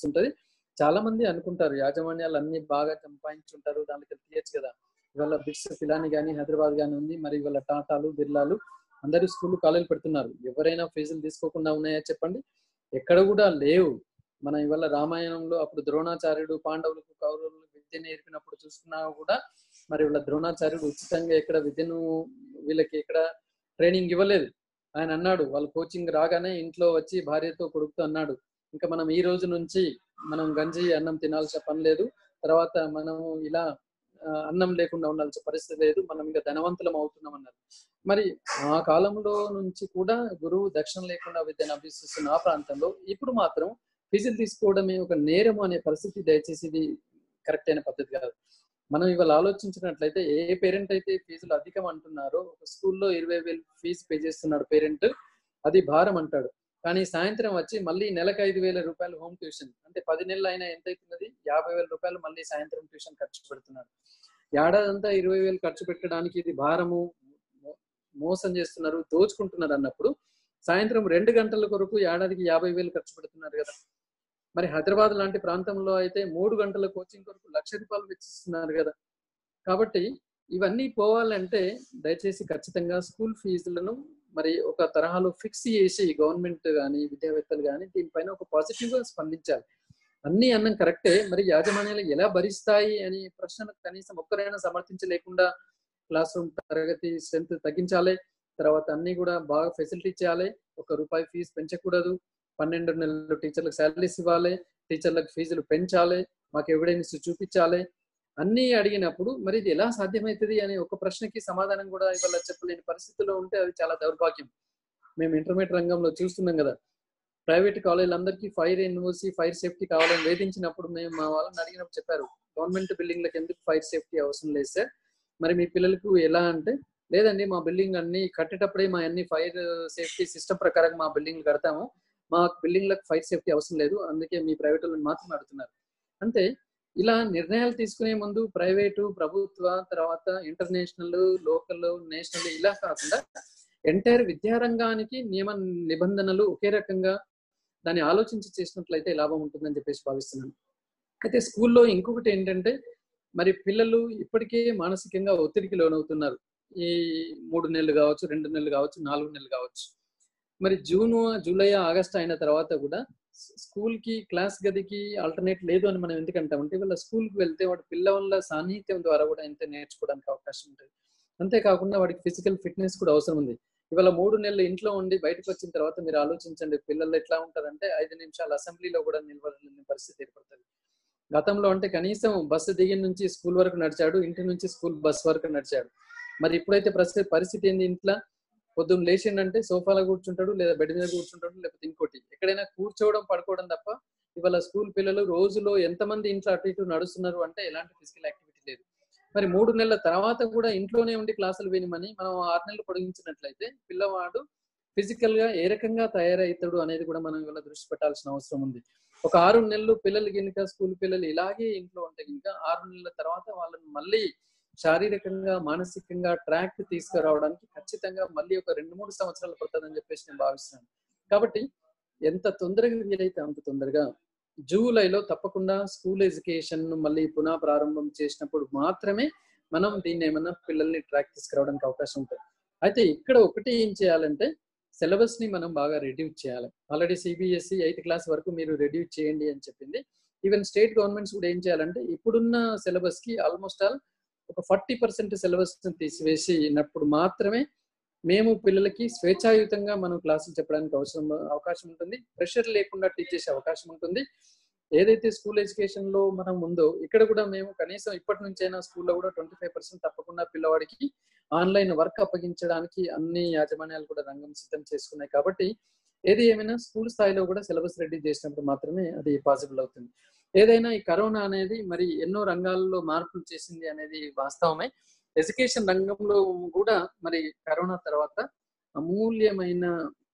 అనిపిస్తుంటది చాలా మంది అనుకుంటారు యాజమాన్యాలు అన్ని బాగా సంపాదించుంటారు దానికి తీయచ్చు కదా ఇవాళ బిట్స్ ఫిలాని కానీ హైదరాబాద్ కానీ ఉంది మరి ఇవాళ టాటాలు బిర్లాలు అందరూ స్కూల్ కాలేజీలు పెడుతున్నారు ఎవరైనా ఫీజులు తీసుకోకుండా ఉన్నాయా చెప్పండి ఎక్కడ కూడా లేవు మన ఇవాళ రామాయణంలో అప్పుడు ద్రోణాచార్యుడు పాండవులకు కౌరవులకు విద్య నేర్పినప్పుడు చూసుకున్నా కూడా మరి వీళ్ళ ద్రోణాచార్యుడు ఉచితంగా ఎక్కడ విద్యను వీళ్ళకి ఎక్కడ ట్రైనింగ్ ఇవ్వలేదు ఆయన అన్నాడు వాళ్ళు కోచింగ్ రాగానే ఇంట్లో వచ్చి భార్యతో కొడుకుతో అన్నాడు ఇంకా మనం ఈ రోజు నుంచి మనం గంజి అన్నం తినాల్సిన పని లేదు తర్వాత మనం ఇలా ఆ, అన్నం లేకుండా ఉండాల్సిన పరిస్థితి లేదు మనం ఇంకా ధనవంతులం అవుతున్నాం అన్నారు మరి ఆ కాలంలో నుంచి కూడా గురువు దక్షిణ లేకుండా విద్యను అభ్యసిస్తున్న ఆ ప్రాంతంలో ఇప్పుడు మాత్రం ఫీజులు తీసుకోవడమే ఒక నేరం అనే పరిస్థితి దయచేసి ఇది కరెక్ట్ అయిన పద్ధతి కాదు మనం ఇవాళ ఆలోచించినట్లయితే ఏ పేరెంట్ అయితే ఫీజులు అధికం అంటున్నారో ఒక స్కూల్లో ఇరవై వేలు ఫీజు పే చేస్తున్నాడు పేరెంట్ అది భారం అంటాడు కానీ సాయంత్రం వచ్చి మళ్ళీ నెలకు ఐదు వేల రూపాయలు హోమ్ ట్యూషన్ అంటే పది నెలలు అయినా ఎంత అవుతున్నది యాభై వేల రూపాయలు మళ్ళీ సాయంత్రం ట్యూషన్ ఖర్చు పెడుతున్నాడు ఏడాదంతా ఇరవై వేలు ఖర్చు పెట్టడానికి ఇది భారము మో- మోసం చేస్తున్నారు దోచుకుంటున్నారు అన్నప్పుడు సాయంత్రం రెండు గంటల కొరకు ఏడాదికి యాభై వేలు ఖర్చు పెడుతున్నారు కదా మరి హైదరాబాద్ లాంటి ప్రాంతంలో అయితే మూడు గంటల కోచింగ్ కొరకు లక్ష రూపాయలు వెచ్చిస్తున్నారు కదా కాబట్టి ఇవన్నీ పోవాలంటే దయచేసి ఖచ్చితంగా స్కూల్ ఫీజులను మరి ఒక తరహాలో ఫిక్స్ చేసి గవర్నమెంట్ కానీ విద్యావేత్తలు కానీ దీనిపైన ఒక పాజిటివ్ గా స్పందించాలి అన్ని అన్నం కరెక్టే మరి యాజమాన్యాలు ఎలా భరిస్తాయి అని ప్రశ్నలకు కనీసం ఒక్కరైనా సమర్థించలేకుండా క్లాస్ రూమ్ తరగతి స్ట్రెంత్ తగ్గించాలి తర్వాత అన్ని కూడా బాగా ఫెసిలిటీ చేయాలి ఒక రూపాయి ఫీజు పెంచకూడదు పన్నెండు నెలలు టీచర్లకు శాలరీస్ ఇవ్వాలి టీచర్లకు ఫీజులు పెంచాలి మాకు ఎవిడెన్స్ చూపించాలి అన్ని అడిగినప్పుడు మరి ఇది ఎలా సాధ్యమవుతుంది అనే ఒక ప్రశ్నకి సమాధానం కూడా ఇవాళ చెప్పలేని పరిస్థితిలో ఉంటే అది చాలా దౌర్భాగ్యం మేము ఇంటర్మీడియట్ రంగంలో చూస్తున్నాం కదా ప్రైవేట్ కాలేజీలందరికీ ఫైర్ ఎన్ఓసి ఫైర్ సేఫ్టీ కావాలని వేధించినప్పుడు మేము మా వాళ్ళని అడిగినప్పుడు చెప్పారు గవర్నమెంట్ బిల్డింగ్లకు ఎందుకు ఫైర్ సేఫ్టీ అవసరం లేదు సార్ మరి మీ పిల్లలకు ఎలా అంటే లేదండి మా బిల్డింగ్ అన్ని కట్టేటప్పుడే మా అన్ని ఫైర్ సేఫ్టీ సిస్టమ్ ప్రకారం మా బిల్డింగ్లు కడతాము మా బిల్డింగ్లకు ఫైర్ సేఫ్టీ అవసరం లేదు అందుకే మీ ప్రైవేట్ వాళ్ళని మాత్రం అడుగుతున్నారు అంటే ఇలా నిర్ణయాలు తీసుకునే ముందు ప్రైవేటు ప్రభుత్వ తర్వాత ఇంటర్నేషనల్ లోకల్ నేషనల్ ఇలా కాకుండా ఎంటైర్ విద్యారంగానికి నియమ నిబంధనలు ఒకే రకంగా దాన్ని ఆలోచించి చేసినట్లయితే లాభం ఉంటుందని చెప్పేసి భావిస్తున్నాను అయితే స్కూల్లో ఇంకొకటి ఏంటంటే మరి పిల్లలు ఇప్పటికే మానసికంగా ఒత్తిడికి లోనవుతున్నారు ఈ మూడు నెలలు కావచ్చు రెండు నెలలు కావచ్చు నాలుగు నెలలు కావచ్చు మరి జూన్ జూలై ఆగస్ట్ అయిన తర్వాత కూడా స్కూల్ కి క్లాస్ గదికి ఆల్టర్నేట్ లేదు అని మనం ఎందుకంటామంటే వీళ్ళ స్కూల్ కి వెళ్తే వాడి పిల్లల సాన్నిహిత్యం ద్వారా కూడా ఎంత నేర్చుకోవడానికి అవకాశం ఉంటుంది అంతేకాకుండా వాడికి ఫిజికల్ ఫిట్నెస్ కూడా అవసరం ఉంది ఇవాళ మూడు నెలలు ఇంట్లో ఉండి బయటకు వచ్చిన తర్వాత మీరు ఆలోచించండి పిల్లలు ఎట్లా ఉంటారంటే ఐదు నిమిషాలు అసెంబ్లీలో కూడా నిలవలేని పరిస్థితి ఏర్పడుతుంది గతంలో అంటే కనీసం బస్సు దిగిన నుంచి స్కూల్ వరకు నడిచాడు ఇంటి నుంచి స్కూల్ బస్ వరకు నడిచాడు మరి ఇప్పుడైతే పరిస్థితి పరిస్థితి ఏంది ఇంట్లో పొద్దున్న లేచిండంటే సోఫాలో కూర్చుంటాడు లేదా బెడ్ మీద కూర్చుంటాడు లేకపోతే ఇంకోటి ఎక్కడైనా కూర్చోవడం పడుకోవడం తప్ప ఇవాళ స్కూల్ పిల్లలు రోజులో ఎంతమంది ఇంట్లో అటు ఇటు నడుస్తున్నారు అంటే ఎలాంటి ఫిజికల్ యాక్టివిటీ లేదు మరి మూడు నెలల తర్వాత కూడా ఇంట్లోనే ఉండి క్లాసులు వినమని మనం ఆరు నెలలు పొడిగించినట్లయితే పిల్లవాడు ఫిజికల్ గా ఏ రకంగా తయారవుతాడు అనేది కూడా మనం ఇవాళ దృష్టి పెట్టాల్సిన అవసరం ఉంది ఒక ఆరు నెలలు పిల్లలు కనుక స్కూల్ పిల్లలు ఇలాగే ఇంట్లో ఉంటే కనుక ఆరు నెలల తర్వాత వాళ్ళని మళ్ళీ శారీరకంగా మానసికంగా ట్రాక్ తీసుకురావడానికి ఖచ్చితంగా మళ్ళీ ఒక రెండు మూడు సంవత్సరాలు పడుతుందని చెప్పేసి నేను భావిస్తున్నాను కాబట్టి ఎంత తొందరగా వీలైతే అంత తొందరగా జూలైలో తప్పకుండా స్కూల్ ఎడ్యుకేషన్ మళ్ళీ పునః ప్రారంభం చేసినప్పుడు మాత్రమే మనం దీన్ని ఏమన్నా పిల్లల్ని ట్రాక్ తీసుకురావడానికి అవకాశం ఉంటుంది అయితే ఇక్కడ ఒకటి ఏం చేయాలంటే సిలబస్ ని మనం బాగా రెడ్యూస్ చేయాలి ఆల్రెడీ సిబిఎస్ఈ ఎయిత్ క్లాస్ వరకు మీరు రెడ్యూస్ చేయండి అని చెప్పింది ఈవెన్ స్టేట్ గవర్నమెంట్స్ కూడా ఏం చేయాలంటే ఇప్పుడున్న సిలబస్ కి ఆల్మోస్ట్ ఆల్ ఒక ఫార్టీ పర్సెంట్ సిలబస్ తీసివేసినప్పుడు మాత్రమే మేము పిల్లలకి స్వేచ్ఛాయుతంగా మనం క్లాసులు చెప్పడానికి అవసరం అవకాశం ఉంటుంది ప్రెషర్ లేకుండా టీచ్ చేసే అవకాశం ఉంటుంది ఏదైతే స్కూల్ ఎడ్యుకేషన్ లో మనం ఉందో ఇక్కడ కూడా మేము కనీసం ఇప్పటి నుంచైనా స్కూల్లో కూడా ట్వంటీ ఫైవ్ పర్సెంట్ తప్పకుండా పిల్లవాడికి ఆన్లైన్ వర్క్ అప్పగించడానికి అన్ని యాజమాన్యాలు కూడా రంగం సిద్ధం చేసుకున్నాయి కాబట్టి ఏది ఏమైనా స్కూల్ స్థాయిలో కూడా సిలబస్ రెడీ చేసినప్పుడు మాత్రమే అది పాసిబుల్ అవుతుంది ఏదైనా ఈ కరోనా అనేది మరి ఎన్నో రంగాల్లో మార్పులు చేసింది అనేది వాస్తవమే ఎడ్యుకేషన్ రంగంలో కూడా మరి కరోనా తర్వాత అమూల్యమైన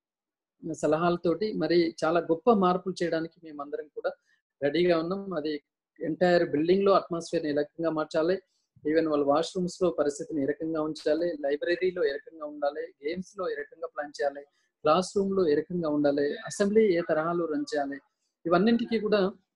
సలహాలతోటి మరి చాలా గొప్ప మార్పులు చేయడానికి మేమందరం కూడా రెడీగా ఉన్నాం అది ఎంటైర్ బిల్డింగ్ లో అట్మాస్ఫియర్ ఏ రకంగా మార్చాలి ఈవెన్ వాళ్ళ వాష్రూమ్స్ లో పరిస్థితిని ఏ రకంగా ఉంచాలి లైబ్రరీలో ఏ రకంగా ఉండాలి గేమ్స్ లో ఏ రకంగా ప్లాన్ చేయాలి క్లాస్ రూమ్ లో ఏ రకంగా ఉండాలి అసెంబ్లీ ఏ తరహాలో రన్ చేయాలి ఇవన్నింటికి కూడా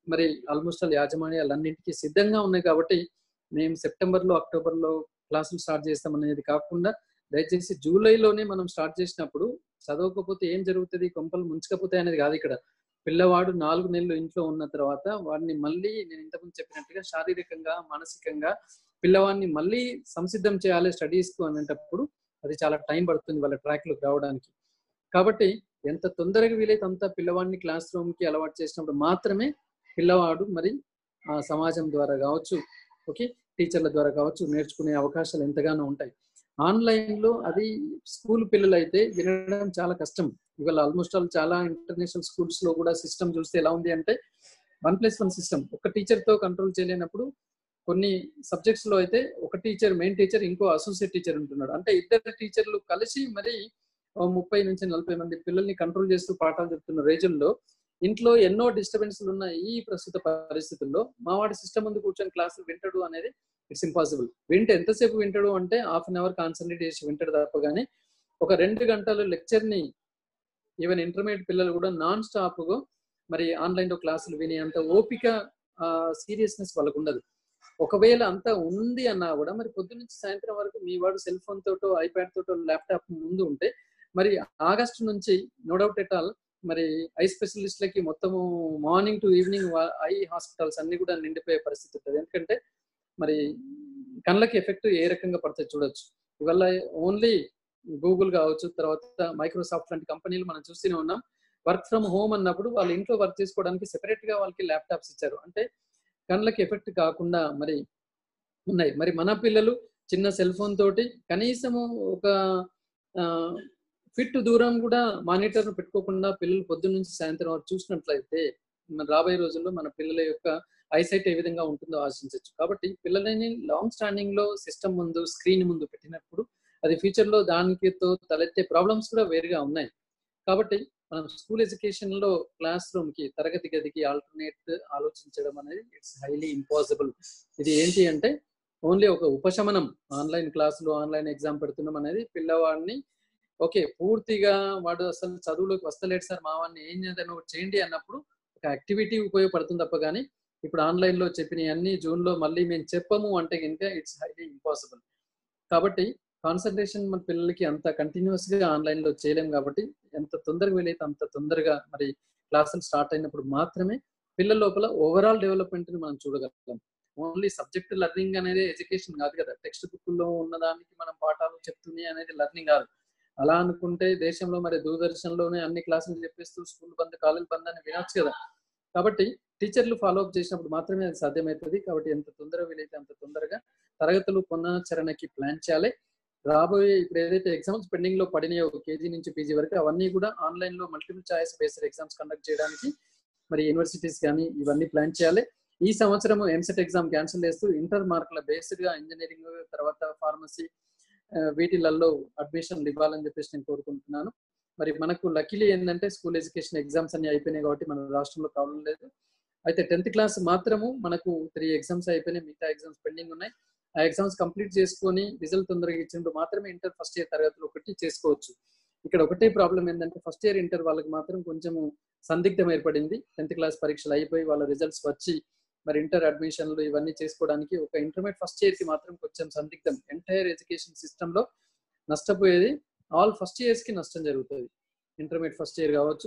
మరి ఆల్మోస్ట్ ఆల్ యాజమాన్యాలన్నింటికీ సిద్ధంగా ఉన్నాయి కాబట్టి మేము సెప్టెంబర్ లో అక్టోబర్ లో క్లాసులు స్టార్ట్ చేస్తాం అనేది కాకుండా దయచేసి జూలైలోనే మనం స్టార్ట్ చేసినప్పుడు చదవకపోతే ఏం జరుగుతుంది కొంపలు ముంచకపోతే అనేది కాదు ఇక్కడ పిల్లవాడు నాలుగు నెలలు ఇంట్లో ఉన్న తర్వాత వాడిని మళ్ళీ నేను ఇంతకుముందు చెప్పినట్టుగా శారీరకంగా మానసికంగా పిల్లవాడిని మళ్ళీ సంసిద్ధం చేయాలి స్టడీస్ కు అనేటప్పుడు అది చాలా టైం పడుతుంది వాళ్ళ ట్రాక్ లోకి రావడానికి కాబట్టి ఎంత తొందరగా వీలైతే అంత పిల్లవాడిని క్లాస్ రూమ్ కి అలవాటు చేసినప్పుడు మాత్రమే పిల్లవాడు మరి ఆ సమాజం ద్వారా కావచ్చు ఓకే టీచర్ల ద్వారా కావచ్చు నేర్చుకునే అవకాశాలు ఎంతగానో ఉంటాయి ఆన్లైన్ లో అది స్కూల్ పిల్లలు అయితే వినడం చాలా కష్టం ఇవాళ ఆల్మోస్ట్ ఆల్ చాలా ఇంటర్నేషనల్ స్కూల్స్ లో కూడా సిస్టమ్ చూస్తే ఎలా ఉంది అంటే వన్ ప్లస్ వన్ సిస్టమ్ ఒక టీచర్ తో కంట్రోల్ చేయలేనప్పుడు కొన్ని సబ్జెక్ట్స్ లో అయితే ఒక టీచర్ మెయిన్ టీచర్ ఇంకో అసోసియేట్ టీచర్ ఉంటున్నాడు అంటే ఇద్దరు టీచర్లు కలిసి మరి ఓ ముప్పై నుంచి నలభై మంది పిల్లల్ని కంట్రోల్ చేస్తూ పాఠాలు చెప్తున్న రోజుల్లో ఇంట్లో ఎన్నో డిస్టర్బెన్స్లు ఉన్న ఈ ప్రస్తుత పరిస్థితుల్లో మా వాడి సిస్టమ్ ముందు కూర్చొని క్లాసులు వింటాడు అనేది ఇట్స్ ఇంపాసిబుల్ వింటే ఎంతసేపు వింటాడు అంటే హాఫ్ అన్ అవర్ కాన్సన్ట్రేట్ చేసి వింటాడు తప్ప కానీ ఒక రెండు గంటలు లెక్చర్ ని ఈవెన్ ఇంటర్మీడియట్ పిల్లలు కూడా నాన్ స్టాప్ గా మరి ఆన్లైన్ లో క్లాసులు వినే అంత ఓపిక సీరియస్నెస్ వాళ్ళకు ఉండదు ఒకవేళ అంతా ఉంది అన్నా కూడా మరి పొద్దు నుంచి సాయంత్రం వరకు మీ వాడు సెల్ ఫోన్ తోటో ఐప్యాడ్ తోటో ల్యాప్టాప్ ముందు ఉంటే మరి ఆగస్టు నుంచి నో డౌట్ ఎట్ ఆల్ మరి ఐ స్పెషలిస్ట్లకి మొత్తము morning to evening eye hospitals అన్ని కూడా నిండిపోయే పరిస్థితి ఉంటుంది ఎందుకంటే మరి కళ్ళకి ఎఫెక్ట్ ఏ రకంగా పడుతుంది చూడొచ్చు ఇవల్ల ఓన్లీ గూగుల్ కావచ్చు తర్వాత మైక్రోసాఫ్ట్ లాంటి కంపెనీలు మనం చూస్తూనే ఉన్నాం వర్క్ ఫ్రమ్ హోమ్ అన్నప్పుడు వాళ్ళు ఇంట్లో వర్క్ చేసుకోవడానికి సెపరేట్ గా వాళ్ళకి ల్యాప్టాప్స్ ఇచ్చారు అంటే కళ్ళకి ఎఫెక్ట్ కాకుండా మరి ఉన్నాయి మరి మన పిల్లలు చిన్న సెల్ ఫోన్ తోటి కనీసము ఒక ఫిట్ దూరం కూడా మానిటర్ పెట్టుకోకుండా పిల్లలు పొద్దున్న నుంచి సాయంత్రం వరకు చూసినట్లయితే మన రాబోయే రోజుల్లో మన పిల్లల యొక్క ఐసైట్ ఏ విధంగా ఉంటుందో ఆశించవచ్చు కాబట్టి పిల్లలని లాంగ్ స్టాండింగ్ లో సిస్టమ్ ముందు స్క్రీన్ ముందు పెట్టినప్పుడు అది ఫ్యూచర్ లో దానితో తలెత్తే ప్రాబ్లమ్స్ కూడా వేరుగా ఉన్నాయి కాబట్టి మనం స్కూల్ ఎడ్యుకేషన్ లో క్లాస్ రూమ్ కి తరగతి గదికి ఆల్టర్నేట్ ఆలోచించడం అనేది ఇట్స్ హైలీ ఇంపాసిబుల్ ఇది ఏంటి అంటే ఓన్లీ ఒక ఉపశమనం ఆన్లైన్ క్లాసులు ఆన్లైన్ ఎగ్జామ్ పెడుతున్నాం అనేది పిల్లవాడిని ఓకే పూర్తిగా వాడు అసలు చదువులోకి వస్తలేడు సార్ మా వాడిని ఏం చేద్దాం చేయండి అన్నప్పుడు ఒక యాక్టివిటీ ఉపయోగపడుతుంది తప్ప కానీ ఇప్పుడు ఆన్లైన్ లో చెప్పిన అన్ని జూన్ లో మళ్ళీ మేము చెప్పము అంటే కనుక ఇట్స్ హైలీ ఇంపాసిబుల్ కాబట్టి కాన్సన్ట్రేషన్ మన పిల్లలకి అంత కంటిన్యూస్ గా ఆన్లైన్ లో చేయలేం కాబట్టి ఎంత తొందరగా వీలైతే అంత తొందరగా మరి క్లాసులు స్టార్ట్ అయినప్పుడు మాత్రమే పిల్లల లోపల ఓవరాల్ డెవలప్మెంట్ ని మనం చూడగలం ఓన్లీ సబ్జెక్ట్ లెర్నింగ్ అనేది ఎడ్యుకేషన్ కాదు కదా టెక్స్ట్ బుక్ లో ఉన్నదానికి మనం పాఠాలు చెప్తుంది అనేది లెర్నింగ్ కాదు అలా అనుకుంటే దేశంలో మరి దూరదర్శన్ లోనే అన్ని క్లాసులు చెప్పేస్తూ స్కూల్ బంద్ కాలేజ్ బంద్ అని వినొచ్చు కదా కాబట్టి టీచర్లు ఫాలో అప్ చేసినప్పుడు మాత్రమే అది సాధ్యమవుతుంది కాబట్టి ఎంత తొందరగా వీలైతే అంత తొందరగా తరగతులు పునశ్చరణకి ప్లాన్ చేయాలి రాబోయే ఇప్పుడు ఏదైతే ఎగ్జామ్స్ పెండింగ్ లో పడినాయో కేజీ నుంచి పీజీ వరకు అవన్నీ కూడా ఆన్లైన్ లో multiple choice based exams conduct చేయడానికి మరి యూనివర్సిటీస్ కానీ ఇవన్నీ ప్లాన్ చేయాలి ఈ సంవత్సరం ఎంసెట్ ఎగ్జామ్ క్యాన్సిల్ చేస్తూ ఇంటర్ మార్కుల బేస్డ్ గా ఇంజనీరింగ్ తర్వాత ఫార్మసీ వీటిలలో అడ్మిషన్లు ఇవ్వాలని చెప్పేసి నేను కోరుకుంటున్నాను మరి మనకు లక్కీలీ ఏంటంటే స్కూల్ ఎడ్యుకేషన్ ఎగ్జామ్స్ అన్ని అయిపోయినాయి కాబట్టి మన రాష్ట్రంలో ప్రాబ్లం లేదు అయితే టెన్త్ క్లాస్ మాత్రము మనకు త్రీ ఎగ్జామ్స్ అయిపోయినాయి మిగతా ఎగ్జామ్స్ పెండింగ్ ఉన్నాయి ఆ ఎగ్జామ్స్ కంప్లీట్ చేసుకొని రిజల్ట్ తొందరగా ఇచ్చినప్పుడు మాత్రమే ఇంటర్ ఫస్ట్ ఇయర్ తరగతులు ఒకటి చేసుకోవచ్చు ఇక్కడ ఒకటే ప్రాబ్లం ఏంటంటే ఫస్ట్ ఇయర్ ఇంటర్ వాళ్ళకి మాత్రం కొంచెం సందిగ్ధం ఏర్పడింది టెన్త్ క్లాస్ పరీక్షలు అయిపోయి వాళ్ళ రిజల్ట్స్ వచ్చి మరి ఇంటర్ అడ్మిషన్లు ఇవన్నీ చేసుకోవడానికి ఒక ఇంటర్మీడియట్ ఫస్ట్ ఇయర్ కి మాత్రం కొంచెం సందిగ్ధం ఎంటైర్ ఎడ్యుకేషన్ సిస్టమ్ లో నష్టపోయేది ఆల్ ఫస్ట్ ఇయర్స్ కి నష్టం జరుగుతుంది ఇంటర్మీడియట్ ఫస్ట్ ఇయర్ కావచ్చు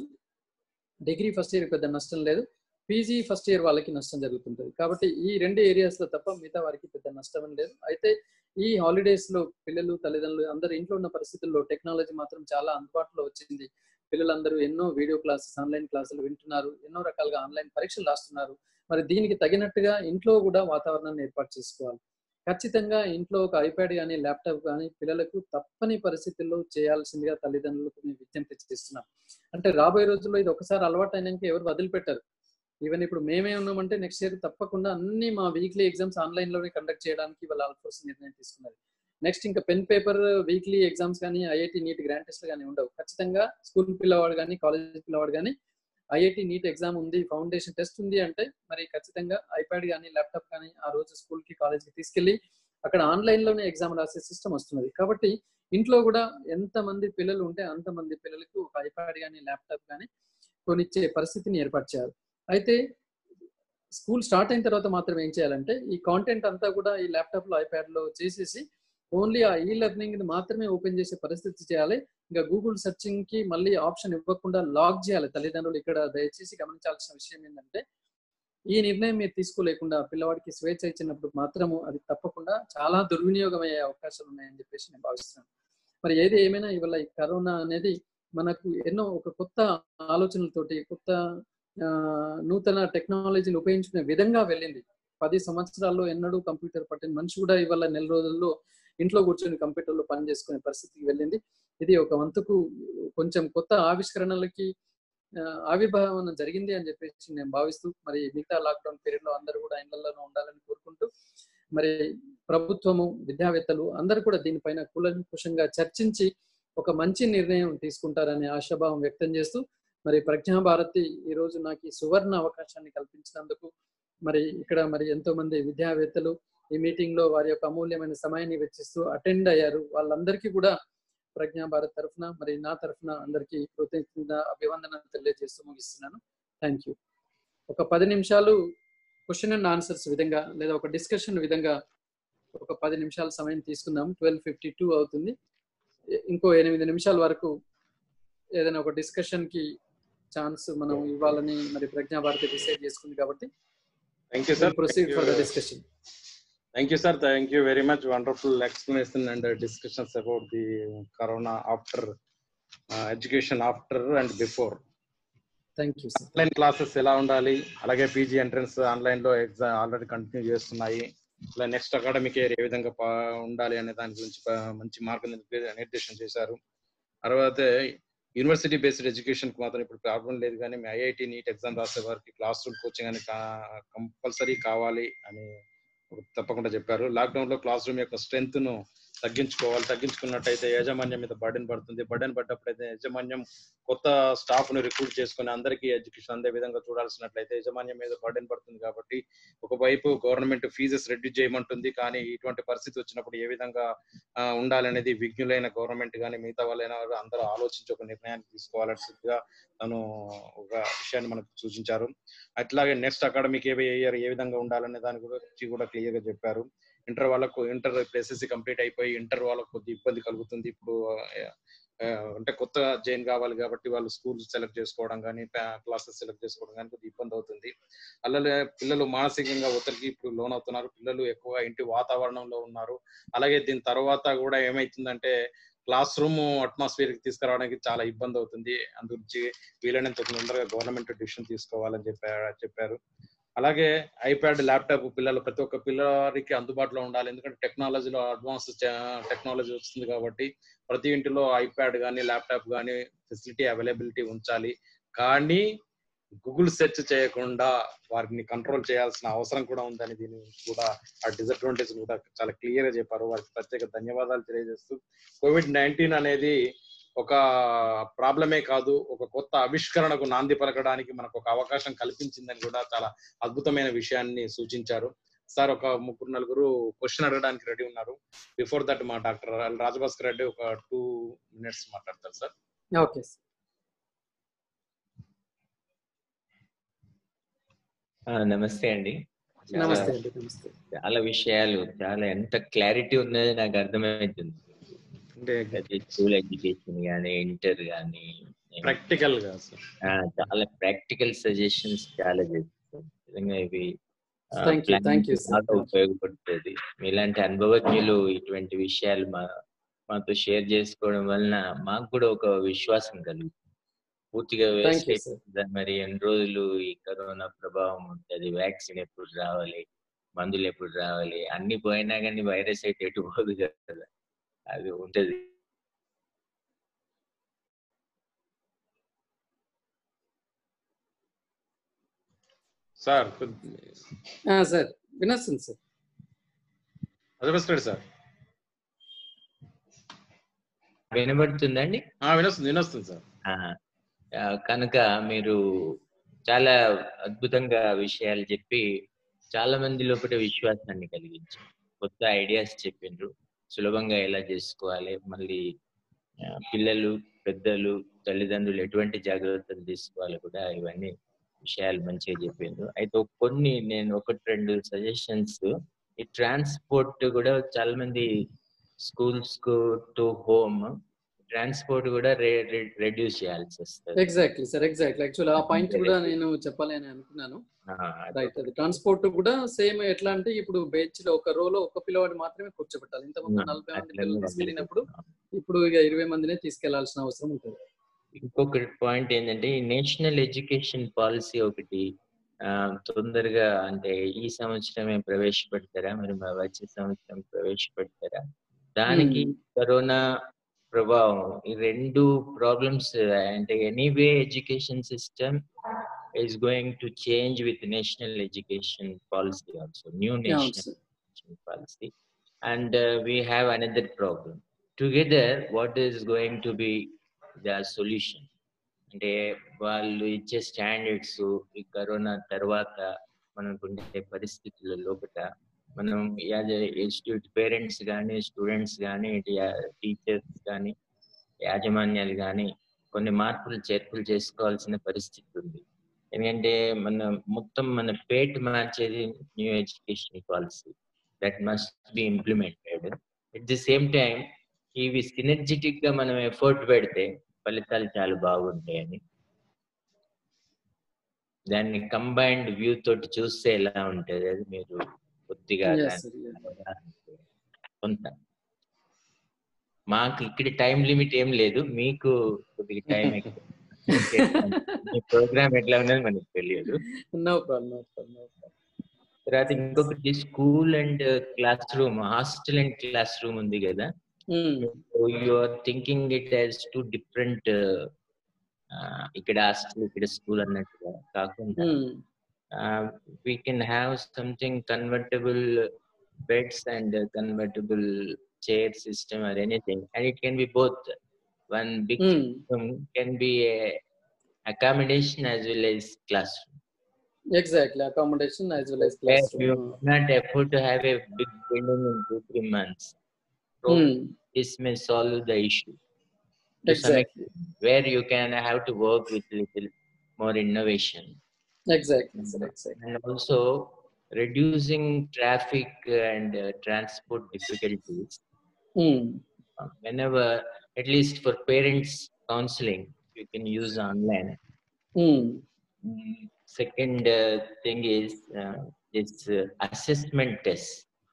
డిగ్రీ ఫస్ట్ ఇయర్ పెద్ద నష్టం లేదు పీజీ ఫస్ట్ ఇయర్ వాళ్ళకి నష్టం జరుగుతుంటుంది కాబట్టి ఈ రెండు ఏరియాస్ లో తప్ప మిగతా వారికి పెద్ద నష్టం లేదు అయితే ఈ హాలిడేస్ లో పిల్లలు తల్లిదండ్రులు అందరు ఇంట్లో ఉన్న పరిస్థితుల్లో టెక్నాలజీ మాత్రం చాలా అందుబాటులో వచ్చింది పిల్లలందరూ ఎన్నో వీడియో క్లాసెస్ ఆన్లైన్ క్లాసులు వింటున్నారు ఎన్నో రకాలుగా ఆన్లైన్ పరీక్షలు రాస్తున్నారు మరి దీనికి తగినట్టుగా ఇంట్లో కూడా వాతావరణాన్ని ఏర్పాటు చేసుకోవాలి ఖచ్చితంగా ఇంట్లో ఒక ఐప్యాడ్ కానీ ల్యాప్టాప్ కానీ పిల్లలకు తప్పని పరిస్థితుల్లో చేయాల్సిందిగా తల్లిదండ్రులకు మేము విజ్ఞప్తి చేస్తున్నాం అంటే రాబోయే రోజుల్లో ఇది ఒకసారి అలవాటు అయినాక ఎవరు వదిలిపెట్టారు ఈవెన్ ఇప్పుడు మేమే ఉన్నామంటే నెక్స్ట్ ఇయర్ తప్పకుండా అన్ని మా వీక్లీ ఎగ్జామ్స్ ఆన్లైన్ లోనే కండక్ట్ చేయడానికి వాళ్ళ ఆల్ఫోర్స్ నిర్ణయం తీసుకున్నారు నెక్స్ట్ ఇంకా పెన్ పేపర్ వీక్లీ ఎగ్జామ్స్ కానీ ఐఐటి నీట్ గ్రాండ్ టెస్ట్ కానీ ఉండవు ఖచ్చితంగా స్కూల్ పిల్లవాడు కానీ కాలేజ్ పిల్లవాడు కానీ ఐఐటి నీట్ ఎగ్జామ్ ఉంది ఫౌండేషన్ టెస్ట్ ఉంది అంటే మరి ఖచ్చితంగా ఐప్యాడ్ కానీ ల్యాప్టాప్ కానీ ఆ రోజు స్కూల్ కి కాలేజ్ కి తీసుకెళ్లి అక్కడ ఆన్లైన్ లోనే ఎగ్జామ్ రాసే సిస్టమ్ వస్తున్నది కాబట్టి ఇంట్లో కూడా ఎంత మంది పిల్లలు ఉంటే అంత మంది పిల్లలకు ఒక ఐప్యాడ్ కానీ ల్యాప్టాప్ కానీ కొనిచ్చే పరిస్థితిని ఏర్పాటు చేయాలి అయితే స్కూల్ స్టార్ట్ అయిన తర్వాత మాత్రం ఏం చేయాలంటే ఈ కాంటెంట్ అంతా కూడా ఈ ల్యాప్టాప్ లో ఐప్యాడ్ లో చేసేసి ఓన్లీ ఆ ఈ లెర్నింగ్ ని మాత్రమే ఓపెన్ చేసే పరిస్థితి చేయాలి ఇంకా గూగుల్ సెర్చింగ్ కి మళ్ళీ ఆప్షన్ ఇవ్వకుండా లాక్ చేయాలి తల్లిదండ్రులు ఇక్కడ దయచేసి గమనించాల్సిన విషయం ఏంటంటే ఈ నిర్ణయం మీరు తీసుకోలేకుండా పిల్లవాడికి స్వేచ్ఛ ఇచ్చినప్పుడు మాత్రము అది తప్పకుండా చాలా దుర్వినియోగం అయ్యే అవకాశాలు ఉన్నాయని చెప్పేసి నేను భావిస్తున్నాను మరి ఏది ఏమైనా ఇవాళ ఈ కరోనా అనేది మనకు ఎన్నో ఒక కొత్త ఆలోచనలతోటి కొత్త ఆ, నూతన టెక్నాలజీని ఉపయోగించుకునే విధంగా వెళ్ళింది పది సంవత్సరాల్లో ఎన్నడూ కంప్యూటర్ పట్టిన మనిషి కూడా ఇవాళ నెల రోజుల్లో ఇంట్లో కూర్చొని కంప్యూటర్లో పని చేసుకునే పరిస్థితికి వెళ్ళింది ఇది ఒక వంతుకు కొంచెం కొత్త ఆవిష్కరణలకి ఆ, ఆవిర్భావన జరిగింది అని చెప్పేసి నేను భావిస్తూ మరి మిగతా లాక్డౌన్ పీరియడ్ లో అందరూ కూడా ఇళ్లలోనే ఉండాలని కోరుకుంటూ మరి ప్రభుత్వము విద్యావేత్తలు అందరూ కూడా దీనిపైన కూలంకుషంగా చర్చించి ఒక మంచి నిర్ణయం తీసుకుంటారనే ఆశాభావం వ్యక్తం చేస్తూ మరి ప్రజ్ఞా భారతి ఈ రోజు నాకు ఈ సువర్ణ అవకాశాన్ని కల్పించినందుకు మరి ఇక్కడ మరి ఎంతో మంది విద్యావేత్తలు ఈ మీటింగ్ లో వారి యొక్క అమూల్యమైన సమయాన్ని వెచ్చిస్తూ అటెండ్ అయ్యారు వాళ్ళందరికీ కూడా ప్రజ్ఞా భారత్ తరఫున మరి నా తరఫున అందరికీ కృతజ్ఞత అభివందన తెలియజేస్తూ ముగిస్తున్నాను థ్యాంక్ యూ ఒక పది నిమిషాలు క్వశ్చన్ అండ్ ఆన్సర్స్ విధంగా లేదా ఒక డిస్కషన్ విధంగా ఒక పది నిమిషాల సమయం తీసుకుందాం ట్వెల్వ్ ఫిఫ్టీ టూ అవుతుంది ఇంకో ఎనిమిది నిమిషాల వరకు ఏదైనా ఒక డిస్కషన్ కి ఛాన్స్ మనం ఇవ్వాలని మరి ప్రజ్ఞా భారతి డిసైడ్ చేసుకుంది కాబట్టి thank you sir proceed for the discussion Thank you, sir. Thank you very much. Wonderful explanation and uh, discussions about the corona after uh, education after and before. Thank you sir online classes ఎలా ఉండాలి అలాగే PG entrance online లో exam already continue చేస్తున్నాయి ఇలా next academic year ఏ విధంగా పా- ఉండాలి అనే దాని గురించి ప- మంచి మార్గ నిర్దేశం చేశారు తర్వాత యూనివర్సిటీ బేస్డ్ ఎడ్యుకేషన్ కి మాత్రం ఇప్పుడు ప్రాబ్లం లేదు కానీ మీ ఐఐటి నీట్ ఎగ్జామ్ రాసే వారికి క్లాస్ రూమ్ కోచింగ్ అని కంపల్సరీ కావాలి అని తప్పకుండా చెప్పారు లాక్డౌన్ లో క్లాస్ రూమ్ యొక్క స్ట్రెంగ్త్ ను తగ్గించుకోవాలి తగ్గించుకున్నట్టయితే యాజమాన్యం మీద బర్డెన్ పడుతుంది బర్డెన్ పడ్డప్పుడైతే యాజమాన్యం కొత్త స్టాఫ్ ను రిక్రూట్ చేసుకుని అందరికీ ఎడ్యుకేషన్ అందే విధంగా చూడాల్సినట్లయితే యాజమాన్యం మీద బర్డెన్ పడుతుంది కాబట్టి ఒకవైపు గవర్నమెంట్ ఫీజెస్ రెడ్యూస్ చేయమంటుంది కానీ ఇటువంటి పరిస్థితి వచ్చినప్పుడు ఏ విధంగా ఆ, ఉండాలనేది విజ్ఞులైన గవర్నమెంట్ కానీ మిగతా వాళ్ళైనా వారు అందరూ ఆలోచించి ఒక నిర్ణయాన్ని తీసుకోవాల్సిందిగా తను ఒక విషయాన్ని మనకు సూచించారు అట్లాగే నెక్స్ట్ అకాడమిక్ ఇయర్ ఏ విధంగా ఉండాలనే దాని గురించి కూడా క్లియర్ గా చెప్పారు ఇంటర్ వాళ్ళకు ఇంటర్ ఎస్ఎస్సి కంప్లీట్ అయిపోయి ఇంటర్ వాళ్ళకు కొద్ది ఇబ్బంది కలుగుతుంది ఇప్పుడు ఆ, అంటే కొత్త జైన్ కావాలి కాబట్టి వాళ్ళు స్కూల్ సెలెక్ట్ చేసుకోవడం కానీ క్లాసెస్ సెలెక్ట్ చేసుకోవడం కానీ కొద్దిగా ఇబ్బంది అవుతుంది అలాగే పిల్లలు మానసికంగా ఒత్తిడికి ఇప్పుడు లోన్ అవుతున్నారు పిల్లలు ఎక్కువ ఇంటి వాతావరణంలో ఉన్నారు అలాగే దీని తర్వాత కూడా ఏమైతుందంటే క్లాస్ రూమ్ అట్మాస్ఫియర్ కి తీసుకురావడానికి చాలా ఇబ్బంది అవుతుంది అందు గురించి వీలైనంత తొందరగా గవర్నమెంట్ డిసిషన్ తీసుకోవాలని చెప్పారు చెప్పారు అలాగే ఐప్యాడ్ ల్యాప్టాప్ పిల్లలు ప్రతి ఒక్క పిల్లలకి అందుబాటులో ఉండాలి ఎందుకంటే టెక్నాలజీలో అడ్వాన్స్ టెక్నాలజీ వస్తుంది కాబట్టి ప్రతి ఇంటిలో ఐప్యాడ్ కానీ ల్యాప్టాప్ కానీ ఫెసిలిటీ అవైలబిలిటీ ఉంచాలి కానీ గూగుల్ సెర్చ్ చేయకుండా వారిని కంట్రోల్ చేయాల్సిన అవసరం కూడా ఉందని దీని కూడా ఆ డిసడ్వాంటేజ్ కూడా చాలా క్లియర్ గా చెప్పారు వారికి ప్రత్యేక ధన్యవాదాలు తెలియజేస్తూ కోవిడ్ నైన్టీన్ అనేది ఒక ప్రాబ్లమే కాదు ఒక కొత్త ఆవిష్కరణకు నాంది పలకడానికి మనకు ఒక అవకాశం కల్పించిందని కూడా చాలా అద్భుతమైన విషయాన్ని సూచించారు సార్ ఒక ముగ్గురు నలుగురు క్వశ్చన్ అడగడానికి రెడీ ఉన్నారు బిఫోర్ దట్ మా డాక్టర్ రాజభాస్కర్ రెడ్డి ఒక టూ మినిట్స్ మాట్లాడతారు సార్ ఓకే సార్ ఆ, నమస్తే అండి చాలా నమస్తే అండి నమస్తే చాలా విషయాలు చాలా ఎంత క్లారిటీ ఉన్నది నాకు అర్థమవుతుంది అంటే అది స్కూల్ ఎడ్యుకేషన్ కానీ ఇంటర్ కానీ ప్రాక్టికల్ గా సార్ చాలా ప్రాక్టికల్ సజెషన్స్ చాలా చేస్తారు నిజంగా ఇవి ఆ, Thank you, thank you, sir. బాగా ఉపయోగపడుతుంది మీలాంటి అనుభవజ్ఞులు ఇటువంటి విషయాలు మా మాతో షేర్ చేసుకోవడం వలన మాకు కూడా ఒక విశ్వాసం కలుగుతుంది పూర్తిగా థ్యాంక్ వేస్ట్ యూ సార్ అయిపోతుందా మరి ఎన్ని రోజులు ఈ కరోనా ప్రభావం ఉంటుంది వ్యాక్సిన్ ఎప్పుడు రావాలి మందులు ఎప్పుడు రావాలి అన్ని పోయినా కానీ వైరస్ అయితే ఎటు పోదు కదా అది ఉంటది సార్ సార్ వినొస్తుంది సార్ రాజభాస్కర్ రెడ్డి సార్ వినబడుతుందండి ఆ, వినొస్తుంది వినొస్తుంది సార్ ఆ, ఆ, కనుక మీరు చాలా అద్భుతంగా విషయాలు చెప్పి చాలా మంది లోపల విశ్వాసాన్ని కలిగించారు కొత్త ఐడియాస్ చెప్పిండ్రు సులభంగా ఎలా చేసుకోవాలి మళ్ళీ ఆ, పిల్లలు పెద్దలు తల్లిదండ్రులు ఎటువంటి జాగ్రత్తలు తీసుకోవాలి కూడా ఇవన్నీ విషయాలు మంచిగా చెప్పిండ్రు అయితే కొన్ని నేను ఒకటి రెండు సజెషన్స్ ఈ ట్రాన్స్పోర్ట్ కూడా చాలా మంది స్కూల్స్ కు టు హోమ్ ట్రాన్స్పోర్ట్ కూడా రెడ్యూస్ చేయాల్సి వస్తుంది ఎగ్జాక్ట్లీ సార్ ఎగ్జాక్ట్లీ యాక్చువల్ ఆ పాయింట్ కూడా నేను చెప్పాలి అని అనుకున్నాను రైట్ అది ట్రాన్స్పోర్ట్ కూడా సేమ్ ఎట్లా అంటే ఇప్పుడు బెంచ్ లో ఒక రోలో ఒక పిల్లవాడిని మాత్రమే కూర్చోబెట్టాలి ఇంతకుముందు నలభై మంది పిల్లలు తీసుకెళ్ళినప్పుడు ఇప్పుడు ఇక ఇరవై మందినే తీసుకెళ్లాల్సిన అవసరం ఉంటుంది ఇంకొక పాయింట్ ఏంటంటే ఈ నేషనల్ ఎడ్యుకేషన్ పాలసీ ఒకటి ఆ, తొందరగా అంటే ఈ సంవత్సరమే ప్రవేశపెడతారా మరి మా వచ్చే సంవత్సరం ప్రవేశపెడతారా దానికి కరోనా ప్రభావం ఈ రెండు ప్రాబ్లమ్స్ అంటే anyway education system is going to change with national education policy also new అవును national sir education policy and uh, we have another problem together what is going to be the solution అంటే వాళ్ళు ఇచ్చే standards ఈ corona తర్వాత మనకు ఉండే పరిస్థితుల లోపల మనం యాజ్ ఇన్స్టిట్యూట్ పేరెంట్స్ కానీ స్టూడెంట్స్ కానీ టీచర్స్ కానీ యాజమాన్యాలు కానీ కొన్ని మార్పులు చేర్పులు చేసుకోవాల్సిన పరిస్థితి ఉంది ఎందుకంటే మన మొత్తం మన పేట్ మార్చేది new education policy that must be implemented at the same time ఇవి సినర్జెటిక్ గా మనం ఎఫర్ట్ పెడితే ఫలితాలు చాలా బాగుంటాయని దాన్ని కంబైన్డ్ వ్యూ తోటి చూస్తే ఎలా ఉంటది అది మీరు కొద్దిగా Yes, దాన్ని sir, yeah. అవగాహన కొంత మాకు ఇక్కడ టైం లిమిట్ ఏం లేదు మీకు కొద్దిగా టైం ఎక్కువ మీ ప్రోగ్రామ్ ఎట్లా ఉన్నది మనకు తెలియదు no problem no problem no problem తర్వాత ఇంకొకటి school and class room hostel and class room ఉంది కదా you are thinking it as two different ఇక్కడ హాస్టల్ ఇక్కడ స్కూల్ అన్నట్టుగా కాకుండా we can have something convertible beds and convertible chair system or anything and it can be both one big can be accommodation as well as classroom exactly accommodation as well as where class you cannot afford to have a big building in two, three months. So this may solve the issue. To some exactly extent, where you can have to work with little more innovation exactly sir exactly and also reducing traffic and uh, transport difficulties. Uh, whenever, at least for parents counseling, you can use online. Mm, Second uh, thing is uh, this uh, assessment test.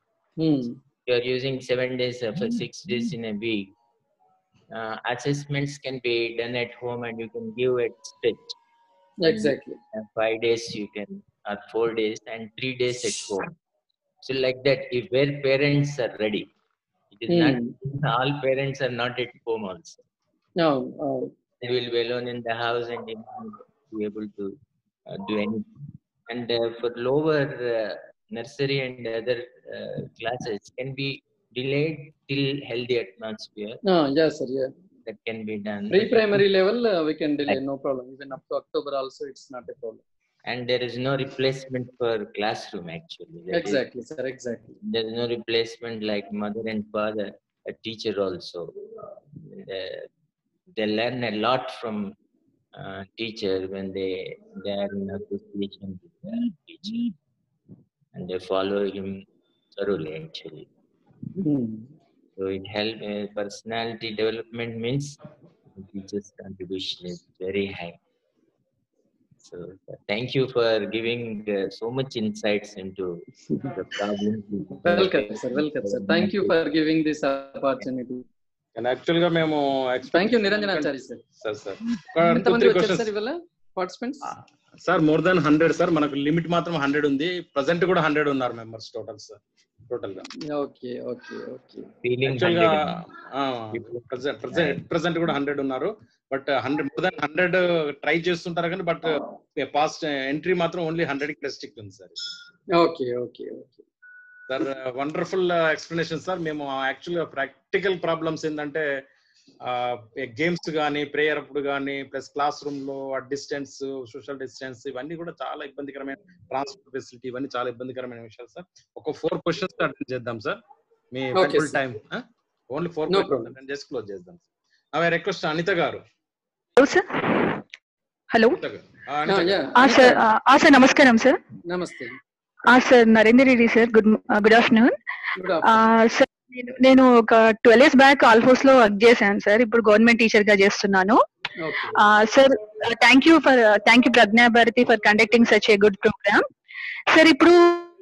you are using seven days or for six days in a week, uh, assessments can be done at home and you can give it stretch. Exactly Uh, five days you can, or four days and three days at home. So like that, if where parents are ready, it is not all parents are not at home also. అవును అవును They will be alone in the house and they won't be able to uh, do anything. And uh, for lower uh, nursery and other uh, classes can be delayed till healthy atmosphere. Yeah sir yeah That can be done. Pre primary level we can delay no problem even up to October also it's not a problem And there is no replacement for classroom actually. That is- exactly sir exactly there is no replacement like mother and father, a teacher also. They, they learn a lot from uh, teacher when they they are in association with the teacher, and they follow him thoroughly actually. So it help uh, personality development means the teacher's contribution is very high. So uh, thank you for giving uh, so much insights into the problems. Welcome sir welcome sir thank you for giving this opportunity కానీ actual గా మేము thank you Niranjanachari sir sir sir ఎంతమంది వచ్చారు sir ఇవాళ participants sir more than hundred sir మనకు limit మాత్రం hundred ఉంది present కూడా హండ్రెడ్ ఉన్నారు మెంబర్స్ టోటల్ సార్ టోటల్ గా okay okay okay Feeling actual గా 100. ప్రజెంట్ ప్రజెంట్ కూడా హండ్రెడ్ ఉన్నారు but hundred more than hundred try చేస్తుంటారు కానీ బట్ పాస్ట్ ఎంట్రీ మాత్రం ఓన్లీ హండ్రెడ్ కి రెస్ట్రిక్ట్ ఉంది sir okay okay okay sir wonderful explanation sir మేము యాక్చువల్ గా ప్రాక్టికల్ ప్రాబ్లమ్స్ ఏంటంటే గేమ్స్ కానీ ప్రేయర్ అప్పుడు కానీ ప్లస్ క్లాస్ రూమ్ లో డిస్టెన్స్ సోషల్ డిస్టెన్స్ ఇవన్నీ కూడా చాలా ఇబ్బందికరమైన ట్రాన్స్పోర్ట్ ఫెసిలిటీ ఇవన్నీ చాలా ఇబ్బందికరమైన విషయాలు సార్ ఒక ఫోర్ క్వశ్చన్స్ అటెండ్ చేద్దాం సార్ మీ Okay, full sir. Time only four No problem. Just close చేద్దాం ఐ రిక్వెస్ట్ అనిత గారు హలో సార్ హలో ఆ, అనిత గారు. yeah, ఆ Anita, సార్ ఆ సార్ నమస్కారం సార్ నమస్తే ఆ sir Narender Reddy sir good good afternoon good ఆ సార్ నేను- నేను ఒక ట్వెల్వ్ ఇయర్స్ బ్యాక్ ఆల్ఫోస్ లో వర్క్ చేశాను సార్ ఇప్పుడు గవర్నమెంట్ టీచర్ గా చేస్తున్నాను ఓకే ఆ sir thank you for thank you Pragna Bharati for conducting such a good program sir ఇప్పుడు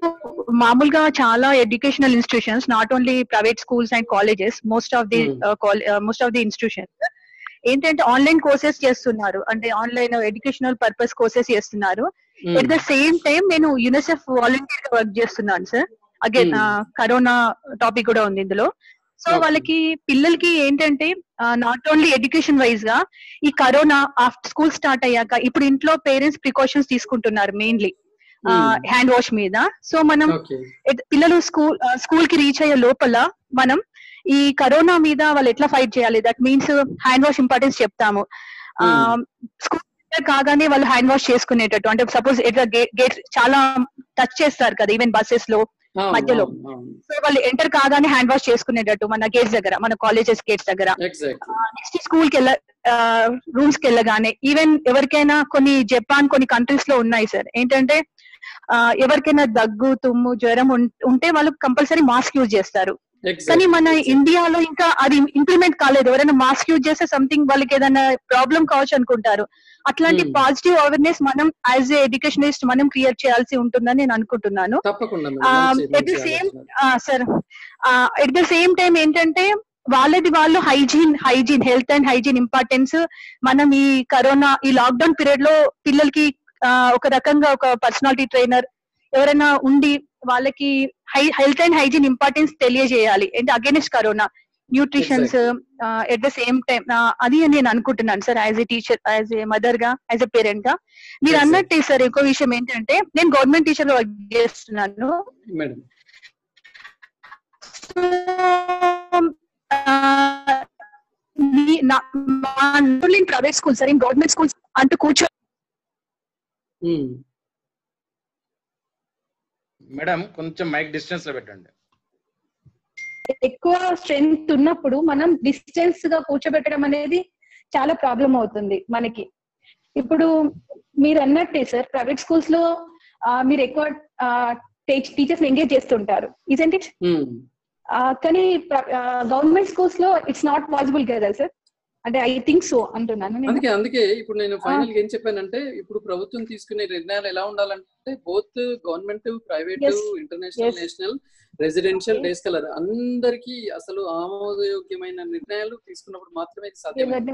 మామూలుగా చాలా educational institutions not only private schools and colleges most of the most of the institutions ఏంటంటే online courses చేస్తున్నారు అంటే online educational purpose courses చేస్తున్నారు at the same time నేను UNICEF volunteer గా work చేస్తున్నాను sir again Hmm. Corona topic కూడా ఉంది ఇందులో సో Okay. వాళ్ళకి పిల్లలకి ఏంటంటే నాట్ ఓన్లీ ఎడ్యుకేషన్ వైజ్ గా ఈ కరోనా ఆఫ్టర్ స్కూల్ స్టార్ట్ అయ్యాక ఇప్పుడు ఇంట్లో పేరెంట్స్ ప్రికాషన్స్ తీసుకుంటున్నారు మెయిన్లీ Hmm. హ్యాండ్ వాష్ మీద సో మనం ఓకే ఎట్- పిల్లలు స్కూల్ స్కూల్ కి రీచ్ అయ్యే లోపల మనం ఈ కరోనా మీద వాళ్ళు ఎట్లా ఫైట్ చేయాలి that means hand wash importance చెప్తాము Hmm. స్కూల్ కాగానే వాళ్ళు హ్యాండ్ వాష్ చేసుకునేటట్టు అంటే సపోజ్ ఎట్లా గేట్ చాలా టచ్ చేస్తారు కదా ఈవెన్ బస్సెస్ లో మధ్యలో. సో వాళ్ళు ఎంటర్ కాగానే హ్యాండ్ వాష్ చేసుకునేటట్టు మన గేట్స్ దగ్గర మన కాలేజెస్ గేట్స్ దగ్గర ఎగ్జాక్ట్ నెక్స్ట్ స్కూల్ కి వెళ్ళ రూమ్స్ కి వెళ్ళగానే ఈవెన్ ఎవరికైనా కొన్ని జపాన్ కొన్ని కంట్రీస్ లో ఉన్నాయి సార్ ఏంటంటే ఆ, ఎవరికైనా దగ్గు తుమ్ము జ్వరం ఉం- ఉంటే వాళ్ళు కంపల్సరీ మాస్క్ యూజ్ చేస్తారు కానీ మన ఇండియాలో ఇంకా అది ఇంప్లిమెంట్ కాలేదు ఎవరైనా మాస్క్ యూజ్ చేస్తే సంథింగ్ వాళ్ళకి ఏదైనా ప్రాబ్లం కావచ్చు అనుకుంటారు అట్లాంటి Hmm. పాజిటివ్ అవేర్నెస్ మనం యాజ్ ఏ ఎడ్యుకేషనిస్ట్ మనం క్రియేట్ చేయాల్సి ఉంటుందని నేను అనుకుంటున్నాను తప్పకుండా Um, madam at the same sir at the same time ఏంటంటే వాళ్ళది వాళ్ళు hygiene hygiene health and hygiene importance మనం ఈ కరోనా ఈ లాక్డౌన్ పీరియడ్ లో పిల్లలకి ఆ, ఒక రకంగా ఒక పర్సనాలిటీ ట్రైనర్ ఎవరైనా ఉండి వాళ్ళకి high health and hygiene importance తెలియజేయాలి అంటే against corona nutritions at the same time అది అని నేను అనుకుంటున్నాను sir as a teacher as a mother గా యాజ్ ఎ పేరెంట్ గా మీరు Yes, sir. అన్నట్టే సార్ ఇంకో విషయం ఏంటంటే నేను గవర్నమెంట్ టీచర్ గా వర్క్ చేస్తున్నాను madam private school sir in government schools అంటూ కూర్చో మేడం కొంచెం మైక్ డిస్టెన్స్ లో పెట్టండి ఎక్కువ స్ట్రెంగ్త్ ఉన్నప్పుడు మనం డిస్టెన్స్ గా కూర్చోబెట్టడం అనేది చాలా ప్రాబ్లం అవుతుంది మనకి ఇప్పుడు మీరు అన్నట్టే సార్ ప్రైవేట్ స్కూల్స్ లో ఆ, మీరు ఎక్కువ టీచర్స్ ఎంగేజ్ చేస్తుంటారు ఇజెంట్ ఇట్ కానీ గవర్నమెంట్ స్కూల్స్ లో ఇట్స్ నాట్ పాసిబుల్ కదా సార్ అంటే ఐ థింక్ సో అంటున్నాను నేను. అందుకే అందుకే ఇప్పుడు నేను ఫైనల్ గా ఏం చెప్పానంటే ఇప్పుడు ప్రభుత్వం తీసుకునే నిర్ణయాలు ఎలా ఉండాలంటే both government private Yes. International Yes. National residential Okay. Days colour అందరికి అసలు ఆమోదయోగ్యమైన నిర్ణయాలు తీసుకున్నప్పుడు మాత్రమే ఇది సాధ్యం ఎవరిని-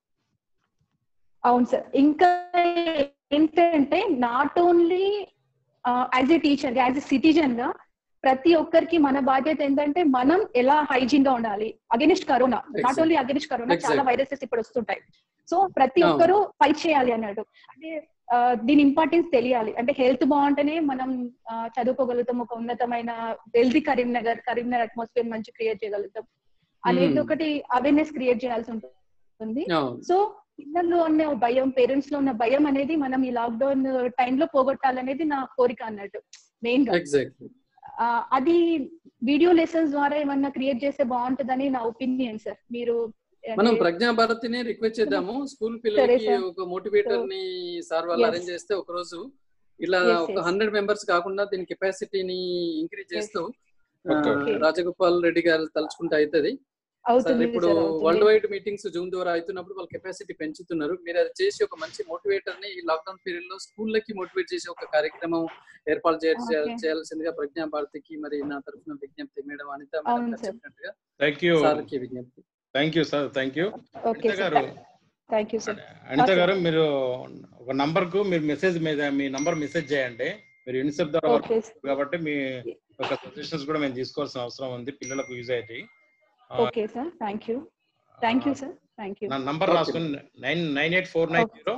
అవును సార్ ఇంకా ఏంటంటే not only as a teacher as a citizen గా ప్రతి ఒక్కరికి మన బాధ్యత ఏంటంటే మనం ఎలా హైజీన్ గా ఉండాలి against corona not Exactly. Only against corona చాలా Exactly. వైరసెస్ ఇప్పుడు వస్తుంటాయి సో ప్రతి అవును. ఒక్కరు ఫైట్ చేయాలి అన్నట్టు అంటే ఆ, దీని ఇంపార్టెన్స్ తెలియాలి అంటే హెల్త్ బాగుంటేనే మనం ఆ, చదువుకోగలుగుతాం ఒక ఉన్నతమైన వెల్దీ కరీంనగర్ కరీంనగర్ అట్మాస్ఫియర్ మంచి క్రియేట్ చేయగలుగుతాం అనేది Hmm. ఒకటి అవేర్నెస్ క్రియేట్ చేయాల్సి ఉంటుంది అవును. సో పిల్లల్లో ఉన్న భయం పేరెంట్స్ లో ఉన్న భయం అనేది మనం ఈ లాక్డౌన్ టైంలో పోగొట్టాలనేది నా కోరిక అన్నట్టు మెయిన్ గా ఎగ్జాక్ట్లీ ఆ, అది వీడియో లెసన్స్ ద్వారా ఏమన్నా క్రియేట్ చేస్తే బాగుంటుందని నా ఒపీనియన్ సార్ మీరు మనం అంటే- ప్రజ్ఞా భారతిని రిక్వెస్ట్ చేద్దాము స్కూల్ పిల్లలకి sir. ఒక మోటివేటర్ ని సార్ వాళ్ళు Yes. అరేంజ్ చేస్తే ఒక రోజు ఇలా Yes, ఒక yes. హండ్రెడ్ మెంబర్స్ కాకుండా దీని కెపాసిటీని ఇంక్రీజ్ చేస్తూ ఆ, Okay. Okay. రాజగోపాల్ రెడ్డి గారు తలుచుకుంటే అవుతుంది సార్ అవుతుంది ఇప్పుడు సార్, అవుతుంది. వరల్డ్ వైడ్ మీటింగ్స్ జూమ్ ద్వారా అవుతున్నప్పుడు వాళ్ళ కెపాసిటీ పెంచుతున్నారు మీరు అది చేసి ఒక మంచి మోటివేటర్ ని ఈ లాక్డౌన్ పీరియడ్ లో స్కూళ్ళకి మోటివేట్ చేసే ఒక కార్యక్రమం ఏర్పాటు చేయ- Okay. చేయాల్సిందిగా ప్రజ్ఞా భారతికి మరి నా తరఫున విజ్ఞప్తి మేడం అనిత మేడం అవును గారు సార్. చెప్పినట్టుగా థ్యాంక్ యూ సార్కి విజ్ఞప్తి thank you sir thank you okay Anitha sir గారు thank you sir Anitha Okay. గారు మీరు ఒక నంబర్ కు మీరు మెసేజ్ మీద మీ నంబర్ మెసేజ్ చేయండి మీరు యూనిసెఫ్ ద్వారా వర్క్ ఓకే చేస్తారు కాబట్టి మీ యొక్క సజెషన్స్ కూడా మేము తీసుకోవాల్సిన అవసరం ఉంది పిల్లలకు యూజ్ అయ్యేది okay sir thank you thank you sir thank you నా నంబర్ Okay. రాసుకుని nine nine eight four nine zero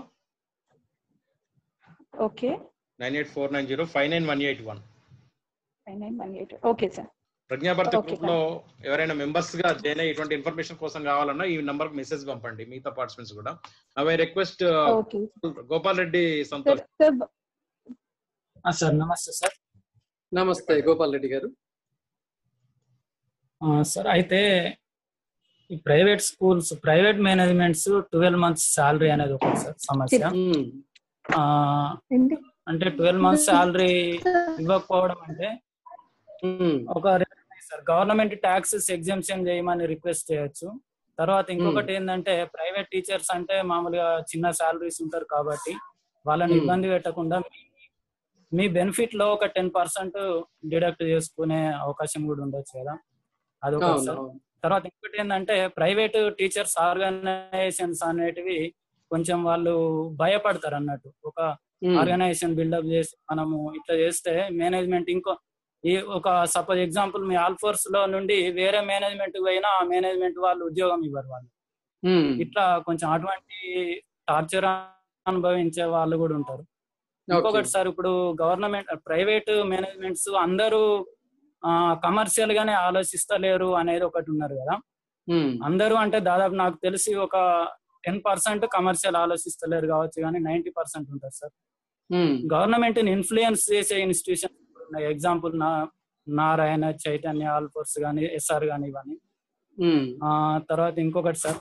okay nine eight four nine zero five nine one eight one five nine one eight okay sir Pragnabharati Okay, group లో ఎవరైనా members గా join అయ్యి ఇటువంటి information కోసం కావాలన్నా ఈ నంబర్ మెసేజ్ పంపండి మిగతా పార్టిసిపెంట్స్ కూడా I request okay Gopal Reddy Santosh sir sir sir నమస్తే సార్ నమస్తే గోపాల్ రెడ్డి గారు ఆ, సార్ అయితే ఈ private schools private managements twelve months salary అనేది ఒకటి సార్ సమస్య ఉమ్, ఆ, ఏంటి అంటే ట్వెల్వ్ మంత్స్ శాలరీ ఇవ్వకపోవడం అంటే ఉమ్, ఒక సార్ గవర్నమెంట్ ట్యాక్సెస్ ఎగ్జామ్షన్ చేయమని రిక్వెస్ట్ చేయొచ్చు తర్వాత ఇంకొకటి ఏంటంటే ప్రైవేట్ టీచర్స్ అంటే మామూలుగా చిన్న శాలరీస్ ఉంటారు కాబట్టి వాళ్ళని Hmm. ఇబ్బంది పెట్టకుండా మీ- మీ బెనిఫిట్ లో ఒక టెన్ పర్సెంట్ డిడక్ట్ చేసుకునే అవకాశం కూడా ఉండొచ్చు కదా అదొకటి అవును సార్ అవును. తర్వాత ఇంకోటి ఏంటంటే ప్రైవేట్ టీచర్స్ ఆర్గనైజేషన్స్ అనేటివి కొంచెం వాళ్ళు భయపడతారు అన్నట్టు ఒక ఉమ్, ఆర్గనైజేషన్ బిల్డప్ చేసి మనము ఇట్లా చేస్తే మేనేజ్మెంట్ ఇంకో ఈ ఒక సపోజ్ ఎగ్జాంపుల్ మీ ఆల్ఫోర్స్ లో నుండి వేరే మేనేజ్మెంట్ పోయినా ఆ మేనేజ్మెంట్ వాళ్ళు ఉద్యోగం ఇవ్వరు వాళ్ళు ఉమ్, ఇట్లా కొంచెం అటువంటి టార్చర్ అనుభవించే వాళ్ళు కూడా ఉంటారు ఓకే. ఇంకొకటి సార్ ఇప్పుడు గవర్నమెంట్ ప్రైవేట్ మేనేజ్మెంట్స్ అందరూ కమర్షియల్ గానే ఆలోచిస్తలేరు అనేది ఒకటి ఉన్నారు కదా ఉమ్, అందరూ అంటే దాదాపు నాకు తెలిసి ఒక టెన్ పర్సెంట్ కమర్షియల్ ఆలోచిస్తలేరు కావచ్చు కానీ నైన్టీ పర్సెంట్ ఉంటారు సార్ ఉమ్, గవర్నమెంట్ ని ఇన్ఫ్లుయెన్స్ చేసే ఇన్స్టిట్యూషన్ ఉన్నాయి ఎగ్జాంపుల్ నా నారాయణ చైతన్య ఆల్ఫోర్స్ కానీ ఎస్ఆర్ కానీ ఇవన్నీ ఉమ్, ఆ, తర్వాత ఇంకొకటి sir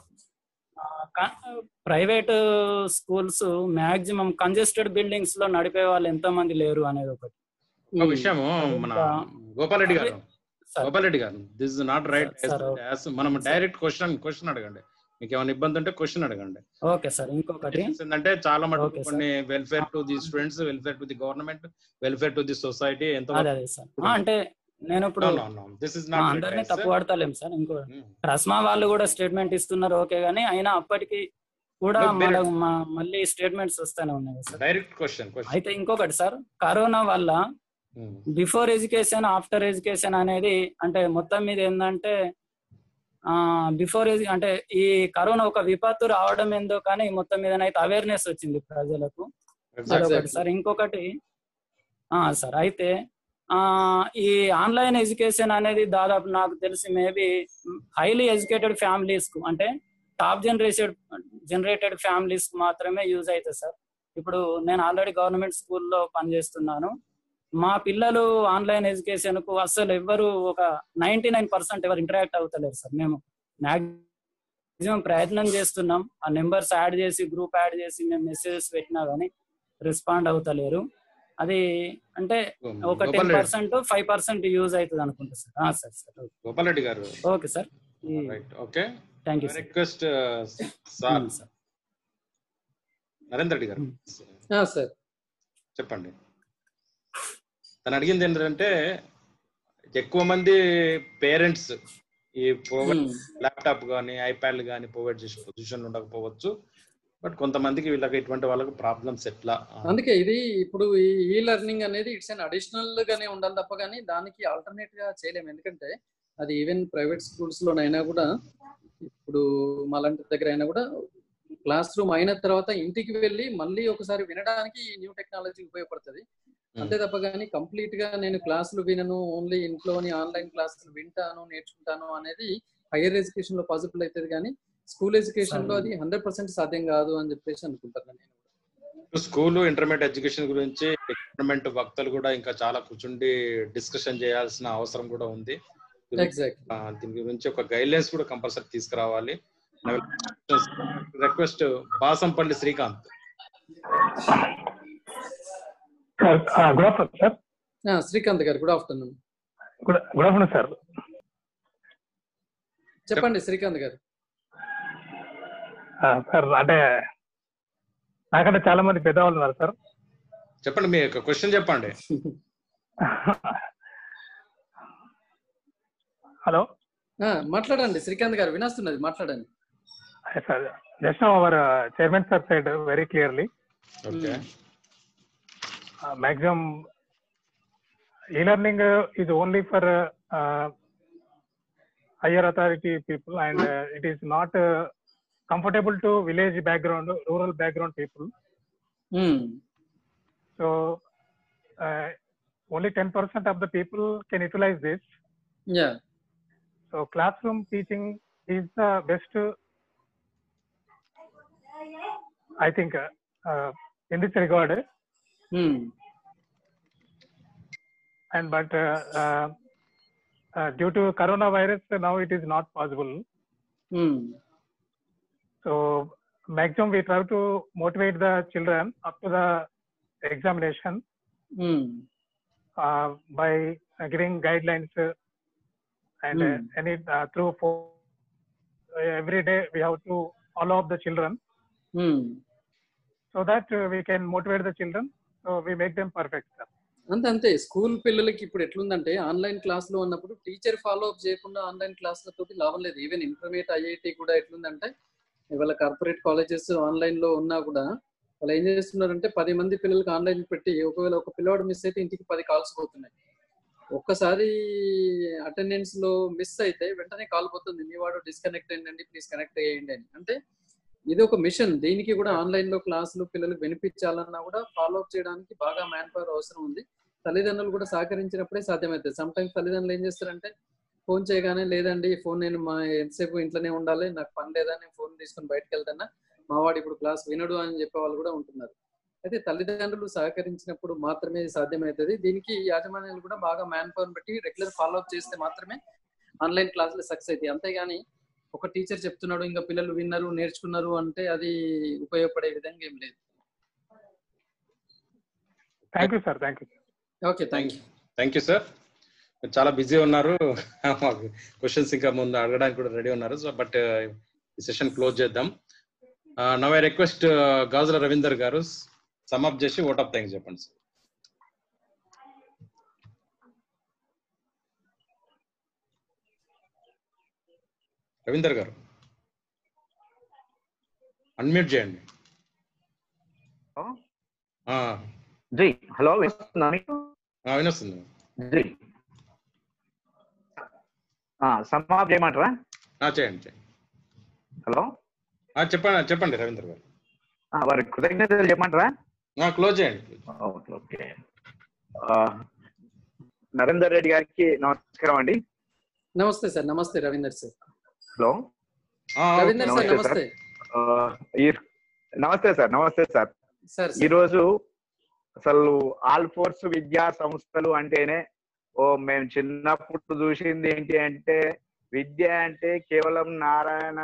private schools maximum congested buildings లో నడిపే వాళ్ళు ఎంత మంది లేరు అనేది ఒకటి ఒక విషయము మన గోపాలరెడ్డి గారు సార్ గోపాలరెడ్డి గారు this is not right Sir, okay. మనం డైరెక్ట్ క్వశ్చన్ క్వశ్చన్ అడగండి మీకు ఏమైనా ఇబ్బంది ఉంటే క్వశ్చన్ అడగండి ఓకే సార్ ఇంకొకటి ఏంటంటే చాలా మటుకు Okay, sir. కొన్ని welfare to the students welfare to the government welfare to the society ఎంత అదే అదే సార్ ఆ, అంటే నేను ఇప్పుడు దిస్ ఇస్ ఆ, నాట్ అందరినీ తప్పు పడతలేం సార్ ఇంకో రస్మా వాళ్ళు కూడా స్టేట్మెంట్ ఇస్తున్నారు ఓకే గానీ అయినా అప్పటికి కూడా Look, there- మన మ- మళ్ళీ స్టేట్మెంట్స్ వస్తూనే ఉన్నాయి కదా సార్ డైరెక్ట్ క్వశ్చన్ క్వశ్చన్ అయితే ఇంకొకటి సార్ కరోనా వల్ల బిఫోర్ ఎడ్యుకేషన్ ఆఫ్టర్ ఎడ్యుకేషన్ అనేది అంటే మొత్తం మీద ఏంటంటే ఆ బిఫోర్ అంటే ఈ కరోనా ఒక విపత్తు రావడం ఏందో కానీ మొత్తం మీద అయితే అవేర్నెస్ వచ్చింది ప్రజలకు అదొకటి సార్ ఇంకొకటి ఆ సార్ అయితే ఆ ఈ ఆన్లైన్ ఎడ్యుకేషన్ అనేది దాదాపు నాకు తెలిసి మేబీ హైలీ ఎడ్యుకేటెడ్ ఫ్యామిలీస్ కు అంటే టాప్ జనరేటెడ్ జనరేటెడ్ ఫ్యామిలీస్ కు మాత్రమే యూజ్ అవుతుంది సార్ ఇప్పుడు నేను ఆల్రెడీ గవర్నమెంట్ స్కూల్లో పనిచేస్తున్నాను మా పిల్లలు ఆన్లైన్ ఎడ్యుకేషన్ కు అసలు ఎవ్వరు ఒక నైన్టీ నైన్ పర్సెంట్ ఎవరు ఇంటరాక్ట్ అవుతలేరు సార్ మేము మాక్సిమం ప్రయత్నం చేస్తున్నాం ఆ నెంబర్స్ యాడ్ చేసి గ్రూప్ యాడ్ చేసి మేము మెసేజెస్ పెట్టినా కానీ రెస్పాండ్ అవుతలేరు అది అంటే ఒక ten percent five percent use అవుతుంది అనుకుంటా సార్ ఆ, సార్ సార్ గోపాలరెడ్డి గారు okay sir right okay thank you sir request sir sir Narender Reddy గారు ఆ, సార్ చెప్పండి తను అడిగింది ఏంటంటే ఎక్కువ మంది పేరెంట్స్ ఈ ప్రొవైడ్ ఉమ్, ల్యాప్టాప్ కానీ ఐప్యాడ్లు కానీ ప్రొవైడ్ చేసే పొజిషన్ ఉండకపోవచ్చు బట్ కొంతమందికి వీళ్ళకి ఇటువంటి వాళ్ళకి ప్రాబ్లమ్స్ ఎట్లా అందుకే ఇది ఇప్పుడు ఈ ఈ లెర్నింగ్ అనేది ఇట్స్ అన్ అడిషనల్ గానే ఉండాలి తప్ప కానీ దానికి ఆల్టర్నేట్ గా చేయలేము ఎందుకంటే అది ఈవెన్ ప్రైవేట్ స్కూల్స్ లోనైనా కూడా ఇప్పుడు మాలాంటి దగ్గర అయినా కూడా క్లాస్ రూమ్ అయిన తర్వాత ఇంటికి వెళ్ళి మళ్ళీ ఒకసారి వినడానికి ఈ న్యూ టెక్నాలజీ ఉపయోగపడుతుంది అంతే తప్ప కానీ కంప్లీట్ గా నేను క్లాసులు వినను ఓన్లీ ఇంట్లోని ఆన్లైన్ క్లాసులు వింటాను నేర్చుకుంటాను అనేది హైయర్ ఎడ్యుకేషన్ లో పాసిబుల్ అవుతుంది కానీ స్కూల్ ఎడ్యుకేషన్ లో అది హండ్రెడ్ పర్సెంట్ సాధ్యం కాదు అని చెప్పేసి అనుకుంటాను నేను స్కూల్ ఇంటర్మీడియట్ ఎడ్యుకేషన్ గురించి గవర్నమెంట్ వక్తలు కూడా ఇంకా చాలా కూర్చుండి డిస్కషన్ చేయాల్సిన అవసరం కూడా ఉంది ఎగ్జాక్ట్ ఆ, దీని గురించి ఒక గైడ్లైన్స్ కూడా కంపల్సరీ తీసుకురావాలి request Basampalli Srikanth good afternoon sir Srikanth గారు good afternoon good good afternoon sir చెప్పండి శ్రీకాంత్ గారు సార్ అంటే నాకంటే చాలా మంది పెద్దవాళ్ళు ఉన్నారు సార్ చెప్పండి మీ యొక్క క్వశ్చన్ చెప్పండి హలో ఆ, మాట్లాడండి శ్రీకాంత్ గారు వినాస్తున్నది మాట్లాడండి sir just our chairman sir side very clearly okay maximum e-learning uh, is only for uh, uh, higher authority people and uh, it is not uh, comfortable to village background rural background people um, so uh, only 10% of the people can utilize this yeah so classroom teaching is the best uh, i think uh, uh, in this regard um, and but uh, uh, uh, due to coronavirus uh, now it is not possible um, So maximum we try to motivate the children up to the examination um, uh, by uh, giving guidelines uh, and uh, Hmm. any uh, through for, uh, every day we have to follow up the children um. so that uh, we can motivate the children so we make them perfect sir. అంతే అంతే school పిల్లలకి ఇప్పుడు ఎట్లుందంటే online క్లాసులు ఉన్నప్పుడు teacher follow up చేయకుండా online క్లాసులతో లాభం లేదు ఈవెన్ ఇంటర్మీడియట్ ఐఐటి కూడా ఎట్లుందంటే ఇవాళ కార్పొరేట్ కాలేజెస్ ఆన్లైన్ లో ఉన్నా కూడా వాళ్ళు ఏం చేస్తున్నారంటే పది మంది పిల్లలకి ఆన్లైన్ పెట్టి ఒకవేళ ఒక పిల్లవాడు మిస్ అయితే ఇంటికి పది కాల్స్ పోతున్నాయి ఒక్కసారి అటెండెన్స్ లో మిస్ అయితే వెంటనే కాల్ పోతుంది మీ వాడు డిస్కనెక్ట్ అయ్యండి ప్లీజ్ కనెక్ట్ అయ్యండి అని అంటే ఇది ఒక మిషన్ దీనికి కూడా ఆన్లైన్ లో క్లాసులు పిల్లలకు వినిపించాలన్నా కూడా ఫాలో అప్ చేయడానికి బాగా మ్యాన్ పవర్ అవసరం ఉంది తల్లిదండ్రులు కూడా సహకరించినప్పుడే సాధ్యమవుతుంది సమ్ టైమ్స్ తల్లిదండ్రులు ఏం చేస్తారంటే ఫోన్ చేయగానే లేదండి ఫోన్ నేను మా ఎంతసేపు ఇంట్లోనే ఉండాలి నాకు పని లేదా నేను ఫోన్ తీసుకొని బయటకు వెళ్తానా మా వాడు ఇప్పుడు క్లాస్ వినడు అని చెప్పే వాళ్ళు కూడా ఉంటున్నారు అయితే తల్లిదండ్రులు సహకరించినప్పుడు మాత్రమే ఇది సాధ్యమవుతుంది దీనికి యాజమాన్యాలు కూడా బాగా మ్యాన్ పవర్ బట్టి రెగ్యులర్ ఫాలో అప్ చేస్తే మాత్రమే ఆన్లైన్ క్లాసులు సక్సెస్ అవుతాయి అంతేగాని ఒక టీచర్ చెప్తున్నాడు ఇంకా పిల్లలు విన్నారు నేర్చుకున్నారు అంటే అది ఉపయోగపడే విధంగా ఏం లేదు thank you sir thank you okay thank you thank you sir చాలా బిజీ ఉన్నారు క్వశ్చన్స్ ఇంకా ముందు అడగడానికి కూడా రెడీ ఉన్నారు సో బట్ ఈ సెషన్ క్లోజ్ చేద్దాం now I request Gajula Ravinder గారు సమ్అప్ చేసి ఓట్ ఆఫ్ థ్యాంక్స్ చెప్పండి సార్ రవీందర్ గారు అన్మ్యూట్ చేయండి ఆ, జీ హలో వినిపిస్తుందా మీకు ఆ, వినొస్తుంది జీ సమాప్ చేయమంటారా ఆ, చేయండి చేయండి హలో ఆ, చెప్పండి చెప్పండి రవీందర్ గారు ఆ, వారి కృతజ్ఞతలు చెప్పమంటారా ఆ, క్లోజ్ చేయండి ఓకే ఓకే ఆ, నరేందర్ రెడ్డి గారికి నమస్కారం అండి నమస్తే సార్ నమస్తే రవీందర్ సార్ హలో ఆ, రవీందర్ సార్ నమస్తే సార్. నమస్తే ఆ, ఈ- నమస్తే సార్ నమస్తే సార్ సార్ ఈ రోజు అసలు ఆల్ ఫోర్స్ విద్యా సంస్థలు అంటేనే ఓ మేము చిన్నప్పుడు చూసింది ఏంటి అంటే విద్య అంటే కేవలం నారాయణ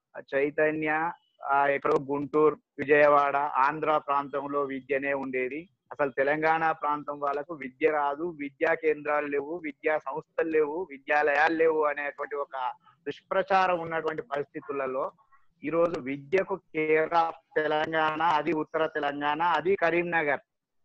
చైతన్య ఆ, ఎక్కడో గుంటూరు విజయవాడ ఆంధ్ర ప్రాంతంలో విద్యనే ఉండేది అసలు తెలంగాణ ప్రాంతం వాళ్ళకు విద్య రాదు విద్యా కేంద్రాలు లేవు విద్యా సంస్థలు లేవు విద్యాలయాలు లేవు అనేటువంటి ఒక దుష్ప్రచారం ఉన్నటువంటి పరిస్థితులలో ఈ రోజు విద్యకు కేర్ ఆఫ్ తెలంగాణ అది ఉత్తర తెలంగాణ అది కరీంనగర్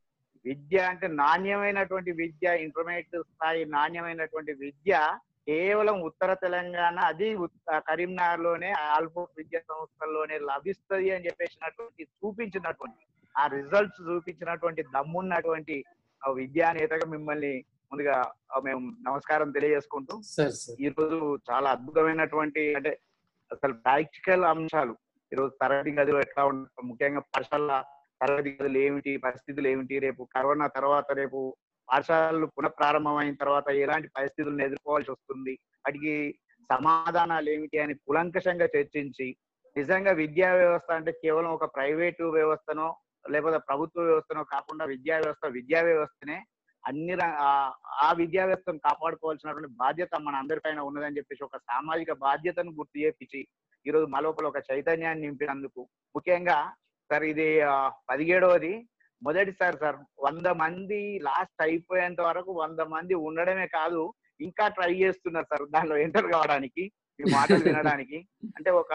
విద్య అంటే నాణ్యమైనటువంటి విద్య ఇంటర్మీడియట్ స్థాయి నాణ్యమైనటువంటి విద్య కేవలం ఉత్తర తెలంగాణ అది ఉత్- కరీంనగర్ లోనే ఆల్ఫో విద్యా సంస్థల్లోనే లభిస్తుంది అని చెప్పేసినటువంటి చూపించినటువంటి ఆ రిజల్ట్స్ చూపించినటువంటి దమ్మున్నటువంటి ఆ విద్యా నేతగా మిమ్మల్ని ముందుగా ఆ, మేము నమస్కారం తెలియజేసుకుంటూ సార్ సార్ ఈ రోజు చాలా అద్భుతమైనటువంటి అంటే అసలు ప్రాక్టికల్ అంశాలు ఈరోజు తరగతి గదులు ఎట్లా ఉంటాయి ముఖ్యంగా పాఠశాల తరగతి గదులు ఏమిటి పరిస్థితులు ఏమిటి రేపు కరోనా తర్వాత రేపు పాఠశాలలు పునఃప్రారంభమైన తర్వాత ఎలాంటి పరిస్థితులను ఎదుర్కోవాల్సి వస్తుంది వాటికి సమాధానాలు ఏమిటి అని కులంకషంగా చర్చించి నిజంగా విద్యా వ్యవస్థ అంటే కేవలం ఒక ప్రైవేటు వ్యవస్థనో లేకపోతే ప్రభుత్వ వ్యవస్థనో కాకుండా విద్యా వ్యవస్థ విద్యా వ్యవస్థనే అన్ని ర- ఆ- ఆ విద్యా వ్యవస్థను కాపాడుకోవాల్సినటువంటి బాధ్యత మన అందరిపైన ఉన్నదని చెప్పేసి ఒక సామాజిక బాధ్యతను గుర్తు చేపించి ఈ రోజు మా లోపల ఒక చైతన్యాన్ని నింపినందుకు ముఖ్యంగా సార్ ఇది ఆ, పదిహేడవది మొదటిసారి సార్ వంద మంది లాస్ట్ అయిపోయేంత వరకు వంద మంది ఉండడమే కాదు ఇంకా ట్రై చేస్తున్నారు సార్ దానిలో ఎంటర్ కావడానికి ఈ మాటలు వినడానికి అంటే ఒక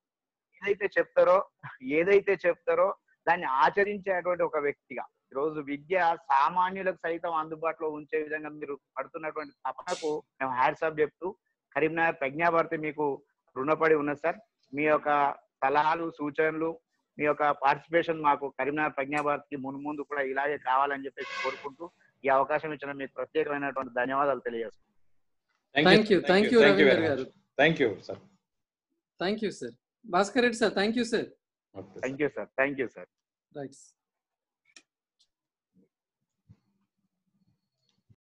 ఏదైతే చెప్తారో ఏదైతే చెప్తారో దాన్ని ఆచరించేటువంటి ఒక వ్యక్తిగా ఈరోజు విద్య సామాన్యులకు సైతం అందుబాటులో ఉంచే విధంగా మీరు పడుతున్నటువంటి తపనకు మేము హ్యాట్సాప్ చెప్తూ కరీంనగర్ ప్రజ్ఞాభారతి మీకు రుణపడి ఉన్నది సార్ మీ యొక్క సలహాలు సూచనలు మీ యొక్క పార్టిసిపేషన్ మాకు కరీంనగర్ ప్రజ్ఞాభారతికి మును ముందు కూడా ఇలాగే కావాలని చెప్పేసి కోరుకుంటూ ఈ అవకాశం ఇచ్చిన మీకు ప్రత్యేకమైనటువంటి ధన్యవాదాలు తెలియజేస్తున్నాను thank you thank you Ravinder గారు thank you sir thank you sir Bhaskar Reddy sir thank you sir thank you sir thank you sir right